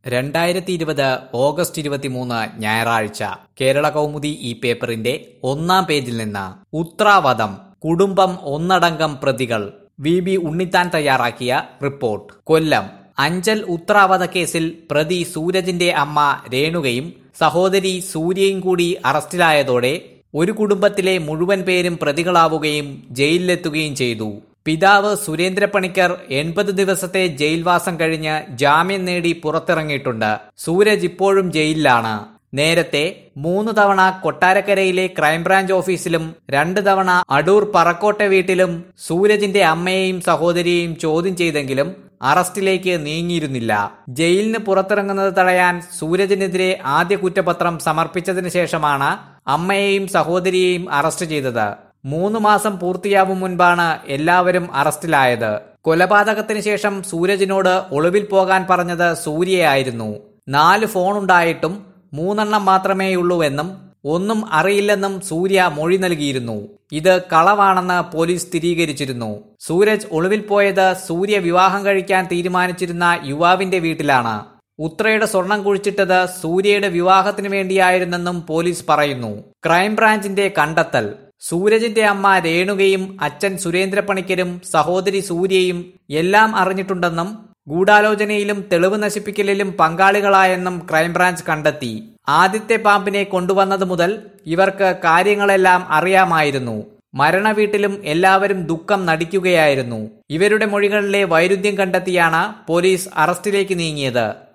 രണ്ടായിരത്തി ഇരുപത് ഓഗസ്റ്റ് ഇരുപത്തിമൂന്ന് ഞായറാഴ്ച കേരള കൗമുദി ഈ പേപ്പറിന്റെ ഒന്നാം പേജിൽ നിന്ന് ഉത്രാവതം കുടുംബം ഒന്നടങ്കം പ്രതികൾ വി ബി ഉണ്ണിത്താൻ തയ്യാറാക്കിയ റിപ്പോർട്ട് കൊല്ലം അഞ്ചൽ ഉത്രാവധ കേസിൽ പ്രതി സൂരജിന്റെ അമ്മ രേണുകയും സഹോദരി സൂര്യയും കൂടി അറസ്റ്റിലായതോടെ ഒരു കുടുംബത്തിലെ മുഴുവൻ പേരും പ്രതികളാവുകയും ജയിലിലെത്തുകയും ചെയ്തു പിതാവ് സുരേന്ദ്ര പണിക്കർ എൺപത് ദിവസത്തെ ജയിൽവാസം കഴിഞ്ഞ് ജാമ്യം നേടി പുറത്തിറങ്ങിയിട്ടുണ്ട് സൂരജ് ഇപ്പോഴും ജയിലിലാണ് നേരത്തെ മൂന്ന് തവണ കൊട്ടാരക്കരയിലെ ക്രൈംബ്രാഞ്ച് ഓഫീസിലും രണ്ട് തവണ അടൂർ പറക്കോട്ടെ വീട്ടിലും സൂരജിന്റെ അമ്മയെയും സഹോദരിയെയും ചോദ്യം ചെയ്തെങ്കിലും അറസ്റ്റിലേക്ക് നീങ്ങിയിരുന്നില്ല ജയിലിന് പുറത്തിറങ്ങുന്നത് തടയാൻ സൂരജിനെതിരെ ആദ്യ കുറ്റപത്രം സമർപ്പിച്ചതിന് ശേഷമാണ് അമ്മയെയും സഹോദരിയെയും അറസ്റ്റ് ചെയ്തത് മൂന്ന് മാസം പൂർത്തിയാവും മുൻപാണ് എല്ലാവരും അറസ്റ്റിലായത് കൊലപാതകത്തിന് ശേഷം സൂരജിനോട് ഒളിവിൽ പോകാൻ പറഞ്ഞത് സൂര്യയായിരുന്നു നാല് ഫോണുണ്ടായിട്ടും മൂന്നെണ്ണം മാത്രമേയുള്ളൂവെന്നും ഒന്നും അറിയില്ലെന്നും സൂര്യ മൊഴി നൽകിയിരുന്നു ഇത് കളവാണെന്ന് പോലീസ് സ്ഥിരീകരിച്ചിരുന്നു സൂരജ് ഒളിവിൽ പോയത് സൂര്യ വിവാഹം കഴിക്കാൻ തീരുമാനിച്ചിരുന്ന യുവാവിന്റെ വീട്ടിലാണ് ഉത്രയുടെ സ്വർണം കുഴിച്ചിട്ടത് സൂര്യയുടെ വിവാഹത്തിന് വേണ്ടിയായിരുന്നെന്നും പോലീസ് പറയുന്നു ക്രൈംബ്രാഞ്ചിന്റെ കണ്ടെത്തൽ സൂരജിന്റെ അമ്മ രേണുകയും അച്ഛൻ സുരേന്ദ്രപ്പണിക്കരും സഹോദരി സൂര്യയും എല്ലാം അറിഞ്ഞിട്ടുണ്ടെന്നും ഗൂഢാലോചനയിലും തെളിവ് നശിപ്പിക്കലിലും പങ്കാളികളായെന്നും ക്രൈംബ്രാഞ്ച് കണ്ടെത്തി ആദ്യത്തെ പാമ്പിനെ കൊണ്ടുവന്നത് മുതൽ ഇവർക്ക് കാര്യങ്ങളെല്ലാം അറിയാമായിരുന്നു മരണവീട്ടിലും എല്ലാവരും ദുഃഖം നടിക്കുകയായിരുന്നു ഇവരുടെ മൊഴികളിലെ വൈരുദ്ധ്യം കണ്ടെത്തിയാണ് പോലീസ് അറസ്റ്റിലേക്ക് നീങ്ങിയത്